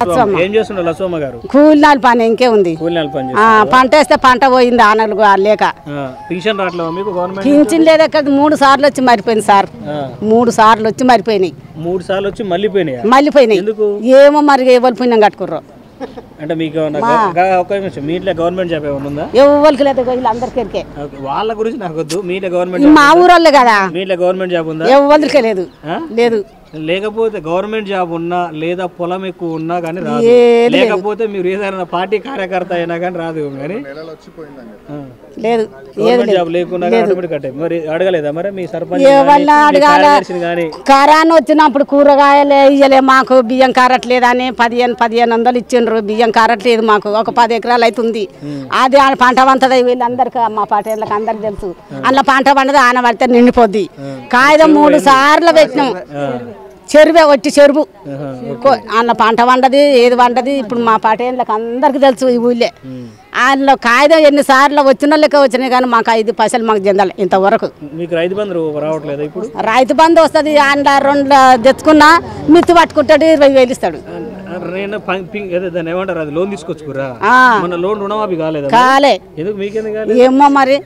లచ్చమ్మ. ఏం చేస్తుండే లచ్చమ్మ గారు కూలినాలు పని ఇంకే ఉంది కూలినాలు పని ఆ, పంట వేస్తే పంట పోయింది ఆనలు లేక చేస్తారు పింఛన్ రావట్లేవా మీకు గవర్నమెంట్ పింఛన్ లేదు ఎక్కడ మూడు సార్లు వచ్చి మరిపోయింది సార్ ఆ. మూడు సార్లు వచ్చి మరిపోయినాయి మూడు సార్లు వచ్చి మళ్ళీ పోయినాయా మళ్ళీ పోయినాయి ఎందుకు ఏమో మరి ఎవరు పుణ్యం కట్టుకుర్రో అంటే మీకు ఏమన్నా గవ- గా- ఒక్క నిమిషం మీ ఇంట్లో గవర్నమెంట్ జాబ్ ఏమైనా ఉందా ఎవరికి లేదు వీళ్ళందరికీ ఎరికే. ఓకే. వాళ్ళ గురించి నాకు వద్దు మీ ఇంట్లో గవర్నమెంట్ మా ఊరోళ్ళు కదా మీ ఇంట్లో గవర్నమెంట్ జాబ్ ఉందా ఎవరికి లేదు ఆ? లేదు లేకపోతే గవర్నమెంట్ జాబ్ ఉన్నా లేదా పొలం ఎక్కువ ఉన్నా కానీ రాదు ఏది లేదు. లేకపోతే మీరు ఏదైనా పార్టీ కార్యకర్త అయినా కానీ రాదు కానీ ఆ. లేదు గవర్నమెంట్ జాబ్ లేకున్నా కానీ ఆటోమేటిక్ కట్టే మరి అడగలేదా మరి మీ సర్పంచ్ ఎవరిని అడగాల కానీ కరాన్ని వచ్చినప్పుడు కూరగాయలు ఇయ్యలే మాకు బియ్యం కారట్లేదని పదిహేను పదిహేను వందలు ఇచ్చిండ్రు బియ్యం కారట్లేదు మాకు ఒక పది ఎకరాలు అవుతుంది అది ఆ పంట వంతది వీళ్ళందరికీ మా పాటేళ్ళకి అందరికి తెలుసు అందులో పంట పండదు ఆన పడితే నిండిపోద్ది కాగితం మూడు సార్లు పెట్టినాం చెరువే ఒట్టి చెరువు కో- అందులో పంట వండది ఏది వండది ఇప్పుడు మా పాటేళ్ళకి అందరికి తెలుసు ఈ ఊళ్ళే అందులో కాగితం ఎన్నిసార్లు వచ్చిన వాళ్ళకే వచ్చినాయి కానీ మాకు ఐదు పైసలు మాకు చెందాలి ఇంతవరకు మీకు రైతు బంధు రావట్లేదా ఇప్పుడు రైతు బంధు వస్తుంది అండ రెండు తెచ్చుకున్నా మిత్తు పట్టుకుంటాడు ఇరవై వేలు ఇస్తాడు ఆ, నేను పం- పింక్ అదే దాన్ని ఏమంటారు అది లోన్ తీసుకొచ్చుకురా ఆ, మన లోన్ రుణమాఫీ కాలేదా కాలే ఎందుకు మీకెందుకు కాలేదు ఏమో మరి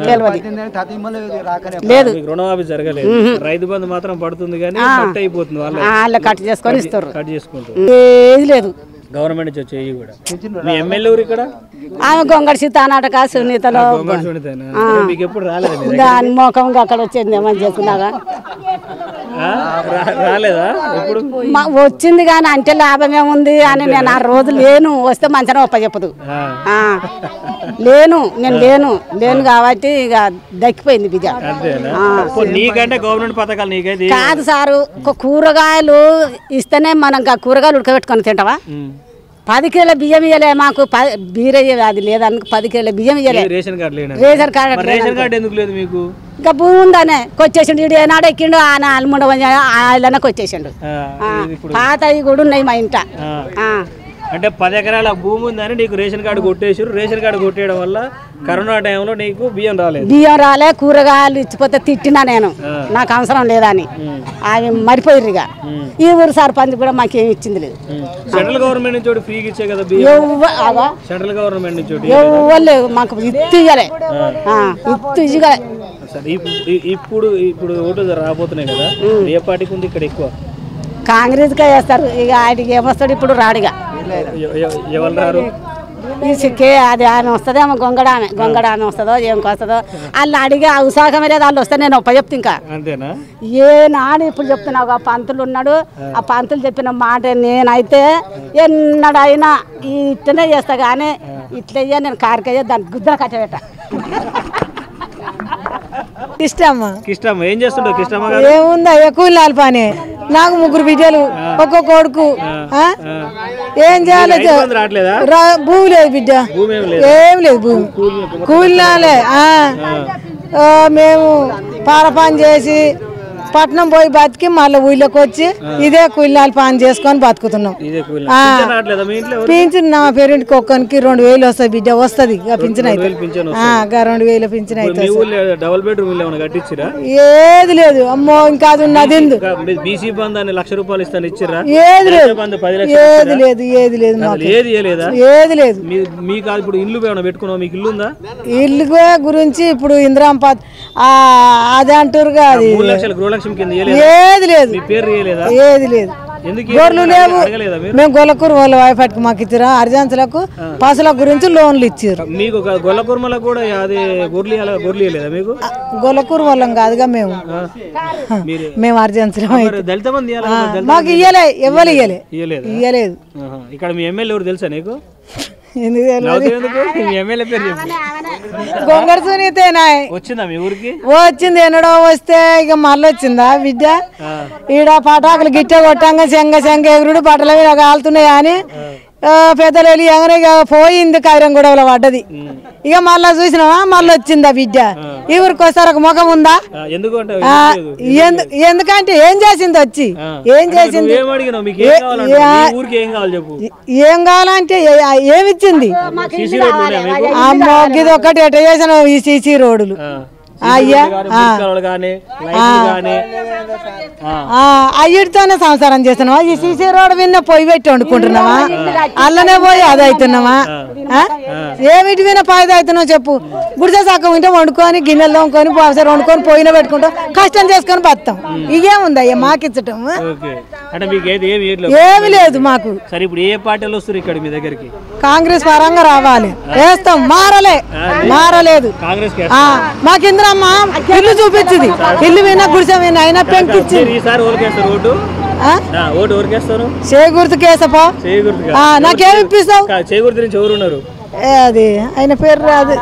తెలియదు లేదు మీకు రుణమాఫీ జరగలేదు రైతు బంధు మాత్రం పడుతుంది కానీ కట్ అయిపోతుంది వాళ్ళ వాళ్ళు కట్ చేసుకొని ఇస్తారు కట్ చేసుకుంటారు ఏది లేదు గవర్నమెంట్ నుంచి వచ్చే ఇవి కూడా మీ ఎమ్మెల్యే ఊరు ఇక్కడ ఆమె గొంగడి సీతానాటక సునీతలో గవర్నమెంట్ సునీతేనా? మీకు ఎప్పుడు రాలేదా మీ దగ్గర? దాని ముఖం అక్కడ వచ్చేది ఏమని చేసుకున్నాగా ఆ? రా- రాలేదా ఎప్పుడు మా- వచ్చింది కానీ అంటే లాభం ఏముంది అని నేను ఆ రోజు లేను వస్తే మంచిగా ఒప్ప చెప్పదు ఆ. ఆ, లేను నేను లేను లేను కాబట్టి ఇక దక్కిపోయింది బిడ్డ అంతేనా పో, నీకంటే గవర్నమెంట్ పథకాలు నీకైతే ఏ- కాదు సారు ఒక కూరగాయలు ఇస్తేనే మనం ఇంకా కూరగాయలు ఉడకబెట్టుకొని తింటావా ఉమ్. పది కిలోల బియ్యం ఇయ్యలే మాకు పది బీరయ్య అది లేదనుకో పది కిలోల బియ్యం ఇయ్యలే ఏ రేషన్ కార్డు లేనా రేషన్ కార్డు మరి రేషన్ కార్డు ఎందుకు లేదు మీకు ఇంకా భూమి ఉందనే కొచ్చేసిండు ఇడు ఏనాడు ఎక్కిండు ఆయన అల్ముండ ఆయనకు వచ్చేసిండు ఆ, ఆ, ఇది ఇప్పుడు పాత అవి కూడా ఉన్నాయి మా ఇంట ఆ. ఆ, అంటే పది ఎకరాల భూమి ఉందని నీకు రేషన్ కార్డు కొట్టేసారు రేషన్ కార్డు కొట్టేయడం వల్ల కరోనా టైంలో నీకు బియ్యం రాలేదు బియ్యం రాలే కూరగాయలు ఇచ్చిపోతే తిట్టినా నేను నాకు అవసరం లేదని అవి మరిపోయిర్రు ఇక ఈ ఊరు సర్పంచ్ కూడా మాకేం ఇచ్చింది లేదు ఉమ్. సెంట్రల్ గవర్నమెంట్ నుంచి ఒకటి ఫ్రీగా ఇచ్చే కదా బియ్యం ఎవ్వ అగో, సెంట్రల్ గవర్నమెంట్ నుంచి ఒకటి ఎవ్వరు లేవు మాకు ఇత్తు ఇయ్యలే ఆ, ఇత్తు ఇయ్యలే సరే ఇప్- ఇ- ఇప్పుడు ఇప్పుడు ఓటు రాబోతున్నాయి కదా ఏ పార్టీకి ఉంది ఇక్కడ ఎక్కువ కాంగ్రెస్కే వేస్తారు ఇక ఆయనకి ఏమొస్తాడు ఇప్పుడు రాడిగా ఎ- ఎ- ఎవరు రారు ఈ సిక్కే అది ఆమె వస్తుంది ఆమె గొంగడ ఆమె గొంగడ ఆమె వస్తుందో ఏం వస్తుందో వాళ్ళు అడిగే ఉత్సాహమే లేదు వాళ్ళు వస్తే నేను ఒప్ప చెప్తా ఇంకా అంతేనా ఏ నాడు ఇప్పుడు చెప్తున్నావు ఆ పంతులు ఉన్నాడు ఆ పంతులు చెప్పిన మాట నేనైతే ఎన్నడైనా ఈ ఇట్లనే చేస్తా కానీ ఇట్లయ్యా నేను కారికయ్యా దానికి గుద్ద కట్టబెట్ట ఇష్టమ్మా కిష్టమ్మ ఏం చేస్తుంటావు కిష్టమ్మ గారు ఏముందా ఎక్కువ లాలి పని నాకు ముగ్గురు బిడ్డలు ఒక్క కొడుకు ఆ? ఏం చేయాలి రైతు బంధు రావట్లేదా రా- భూమి లేదు బిడ్డ భూమి ఏం లేదు ఏం లేదు భూమి కూలినాలే ఆ. ఆ, మేము పాల పని చేసి పట్నం పోయి బతికి మళ్ళీ ఊళ్ళోకి వచ్చి ఇదే కూలినాలు పని చేసుకొని బతుకుతున్నాం ఇదే కూలి ఆ. పింఛన్ రావట్లేదా మీ ఇంట్లో ఎవరు? పింఛన్ నా పేరెంట్కి ఒక్కరికి రెండు వేలు వస్తాయి బిడ్డ వస్తుంది ఇక పింఛన్ అయితే వేలు పింఛన్ ఆ, ఇక రెండు వేలు పింఛన్ అయితే మీ ఊళ్ళో డబుల్ బెడ్రూమ్ ఇల్లు ఏమైనా కట్టించిరా ఏది లేదు అమ్మో ఇంకా అది ఉన్నది ఎందు బీసీ బంద్ అని లక్ష రూపాయలు ఇస్తాను ఇచ్చిర్రా ఏది లేదు రైతు బంధు పది లక్షలు ఏది లేదు ఏది లేదు మాకు అసలు ఏది ఇవ్వలేదా ఏది లేదు మీ మీకు అది ఇప్పుడు ఇల్లు ఏమైనా పెట్టుకున్నావు మీకు ఇల్లు ఉందా ఇల్లు గురించి ఇప్పుడు ఇందిరాం పాత్ ఆ, అది అంటారుగా అది మూడు లక్షల గృహలక్ష్మి కింద ఇవ్వలేదా ఏది లేదు మీ పేరు ఇవ్వలేదా ఏది లేదు ఎందుకు గొర్రెలు ఇవ్వలేదు? లేవు అడగలేదా మీరు మేము గొల్లకూరు వాళ్ళ వైఫైకి మాకు ఇచ్చిరా అర్జెన్సులకు పసుల గురించి లోన్లు ఇచ్చారు మీకు ఒక గొల్ల కుర్మలకు కూడా అది గొర్రెలు ఇవ్వాలా- గొర్రెలు ఇవ్వలేదా మీకు గొల్లకూరు వాళ్ళం కాదుగా మేము మీరు మేము అర్జెన్సులం మరి దళిత మంది ఇవ్వాలా కదా? దళిత మాకు ఇయ్యలే ఎవరు ఇయ్యలే ఇవ్వలేదు ఇయ్యలేదు ఆహా. ఇక్కడ మీ ఎమ్మెల్యే ఎవరు తెలుసా నీకు ఎందుకు తెలియదు? నవ్వుతావు ఎందుకు మీ ఎమ్మెల్యే పేరు చెప్పు గొంగర సునీతేనా వచ్చిందా మీ ఊరికి వచ్చింది ఎన్నడో వస్తే ఇక మళ్ళీ వచ్చిందా బిడ్డ ఈడ పటాకులు గిట్ట కొట్టంగా శంగ శంగ ఎగురుడు బట్టల మీద కాలుతున్నాయి అని ఆ, పెద్దలు వెళ్ళి ఎగరే ఇక పోయింది కైరం గొడవలో పడ్డది ఇక మళ్ళా చూసినావా మళ్ళీ వచ్చిందా బిడ్డ ఈ ఊరికి వస్తారు ఒక ముఖం ఉందా ఆ, ఎందుకు అంటే ఆ, ఎందు- ఎందుకంటే ఏం చేసింది వచ్చి ఏం చేసింది ఏం అడిగినావు మీకు ఏం కావాలంటే మీ ఊరికి ఏం కావాలి చెప్పు ఏం కావాలంటే ఏ- ఏమిచ్చింది సీసీ రోడ్లు ఉన్నాయా మీకు అమ్మో ఇది ఒకటి ఎట చేసిన ఈ సీసీ రోడ్లు ఆ. అయ్యా కానీ, మురికాలు కానీ లైట్లు కానీ ఆ, అయ్యిడితోనే సంసారం చేస్తున్నావా ఈ సీసీ రోడ్ విన్న పొయ్యి పెట్టి వండుకుంటున్నావా అల్లనే పోయి అది అవుతున్నావా ఆ? ఏమిటి విన పాయిద అవుతున్నావు చెప్పు గుడిసె సక్కం ఉంటే వండుకొని గిన్నెలు తోముకొని బాసర వండుకొని పొయ్యిన పెట్టుకుంటాం కష్టం చేసుకొని బతాం ఇదేముంది అయ్యా మాకిచ్చటం ఓకే అంటే మీకు ఏది ఏమి ఏట్లేదు ఏమి లేదు మాకు సరే ఇప్పుడు ఏ పార్టీలు వస్తారు ఇక్కడ మీ దగ్గరికి కాంగ్రెస్ పరంగా రావాలి వేస్తాం మారలే మారలేదు కాంగ్రెస్ కి ఆ, మాకు ఇంద్రమ్మ ఇల్లు చూపించింది ఇల్లు వినా గుడిసె వినా అయినా పెంకిచ్చింది మీరు ఈసారి ఓరికేస్తారు ఓటు ఆ? ఆ, ఓటు ఓరికేస్తారు చేకూర్తి కేసపో చేయగుర్తు ఆ, నాకేమి ఇప్పిస్తావు చేయగుర్తు నుంచి ఎవరు ఉన్నారు ఏ, అది ఆయన పేరు రాదు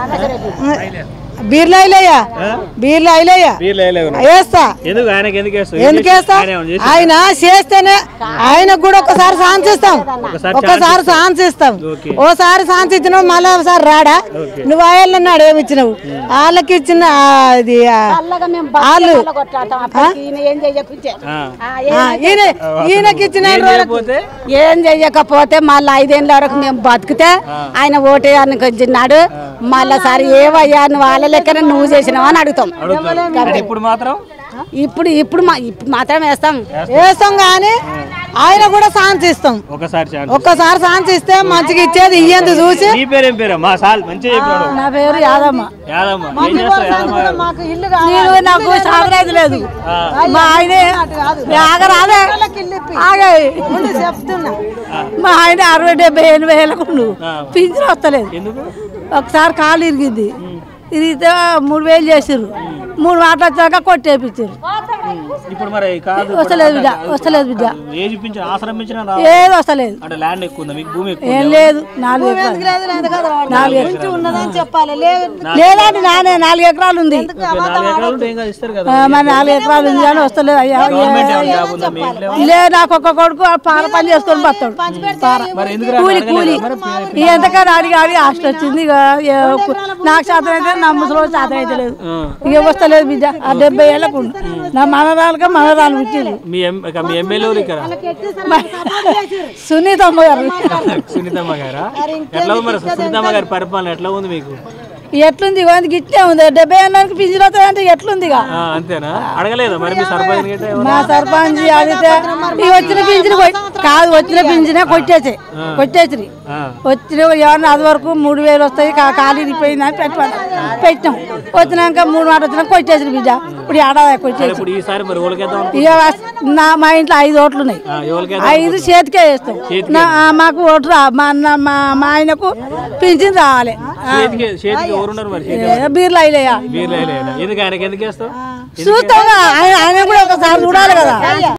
బీర్లా ఐలయ్య బీర్లా ఐలయ్య వీళ్ళు వేయలేవు. వేస్తా ఎందుకు ఆయనకి ఎందుకు వేస్తావు ఎందుకు వేస్తా ఆయన ఏమన్నా చేసి- ఆయన చేస్తేనే ఆయనకు కూడా ఒకసారి ఛాన్స్ ఇస్తాం ఒకసారి ఒకసారి ఛాన్స్ ఇస్తాం ఓకే. ఓసారి ఛాన్స్ ఇచ్చినావు మళ్ళీ ఒకసారి రాడా నువ్వు ఆయన అన్నాడు ఏమి ఇచ్చినావు వాళ్ళకి ఇచ్చిన ఆ, ఇది ఆ, చల్లగా మేము వాళ్ళు బస్సు కొట్లాడతాం అప్పటికి ఈయన ఏం చెయ్యకుంటే ఆ. ఆ, ఏ- ఆ, ఈయన ఈయనకి ఇచ్చిన ఏం చేయకపోతే ఏం చెయ్యకపోతే మళ్ళీ ఐదేళ్ళ వరకు మేము బతికితే ఆయన ఓటే అనుకొచ్చినాడు మళ్ళా సరే ఏవయ్యా నువ్వు వాళ్ళ లెక్కన నువ్వు చేసినావు అని అడుగుతాం అడుగుతారు అంటే ఇప్పుడు మాత్రం ఇప్పుడు ఇప్పుడు మా ఇప్పుడు మాత్రం వేస్తాం వేస్తాం కానీ ఆయన కూడా ఛాన్స్ ఇస్తాం ఒకసారి ఛాన్స్ ఒక్కసారి ఛాన్స్ ఇస్తే మంచిగా ఇచ్చేది ఇయ్యంది చూసి నీ పేరేం పేరు మా సాల్ మంచిగా చెప్పాడు నా పేరు యాదమ్మ యాదమ్మ ఏం చేస్తావు యాదమ్మ గారు? మాకు ఇల్లు నేను నాకు సాగరాదు లేదు ఆ, మా ఆయనే ఆగరాదే ఆగే చెప్తున్నా మా ఆయన అరవై డెబ్బై ఎనభై ఏళ్ళకు ఆ. పింఛన్ వస్తలేదు ఎందుకు ఒకసారి కాలు ఇరిగింది ఇరిగితే మూడు వేలు చేసిర్రు మూడు మాటలు వచ్చాక కొట్టేపించారు ఇప్పుడు మరి కాదు వస్తలేదు బిడ్డ వస్తలేదు బిడ్డ ఏ చూపించిన ఆశ్రమం ఇచ్చిన రా ఏది వస్తలేదు అంటే ల్యాండ్ ఎక్కువ ఉందా మీకు భూమి ఎక్కువ ఏం లేదు నాలుగు ఎకరాలు నాలుగు ఎకరాలు ఉన్నదని చెప్పాలి లేదు లేదండి నానే నాలుగు ఎకరాలు ఉంది నాలుగు ఎకరాలు ఉంటే ఏం కాదు ఇస్తారు కదా ఆ, మరి నాలుగు ఎకరాలు ఉంది కానీ వస్తలేదు అయ్యా గవర్నమెంట్ ఏమైనా జాబ్ ఉందా మీ ఇంట్లో లే నాకు ఒక్క కొడుకు ఆ పాల పని చేసుకొని బతాడు పార మరి ఎందుకు రా- కూలి అడగలేదా? కూలి మరి ఎంతకని అడిగి అడిగి హాస్టల్ వచ్చింది ఇక ఏ- కు- నాకు శాతం అయితే నా ముసలి శాతం అయితే లేదు ఆ. ఇక వస్తలేదు బిడ్డ ఆ డెబ్బై ఏళ్ళకు ఉంది. నా మనరాలుగా మనరాలు పుట్టింది మీ ఎం ఇక మీ ఎమ్మెల్యేలు ఇక్కడ సునీతమ్మ గారు సునీతమ్మ గారా ఎట్లా ఉంది మరి సునీతమ్మ గారి పరిపాలన ఎట్లా ఉంది మీకు ఎట్లుంది ఇగో ఇది గిట్టే ఉంది డెబ్బై ఏళ్ళకి పింఛన్ వస్తుందంటే ఎట్లుంది ఇక ఆ, అంతేనా అడగలేదా మరి మీ సర్పంచ్ గిట్ట ఏమన్నా? మా సర్పంచ్ అడిగితే ఈ వచ్చిన పింఛన్ కాదు వచ్చిన పింఛనే కొట్టేసి కొట్టేసి ఆ, వచ్చిన ఎవరన్నా అది వరకు మూడు వేలు వస్తాయి కా- ఖాళీ ఇరిపోయింది అని పెట్టాను పెట్టాం వచ్చినాక మూడు మాట వచ్చినా కొట్టేసి బిడ్డ ఇప్పుడు ఏడాది కొట్టేసి ఇప్పుడు ఈసారి మరి ఓడికేద్దాం ఇక నా మా ఇంట్లో ఐదు ఓట్లు ఉన్నాయి ఎవరికేద్దాం ఐదు చేతికే వేస్తాం నా ఆ, మాకు ఓటు రా మా అన్న మా మా ఆయనకు పింఛన్ రావాలి ఆ, చేతికి చేతికి ఎవరున్నారు మరి చేతికి ఏ, బీర్లు అయిలేయా వీళ్ళు వేయలేదా? ఎందుకు ఆయనకి ఎందుకు వేస్తావు చూస్తాం ఆయన ఆయన కూడా ఒకసారి చూడాలి కదా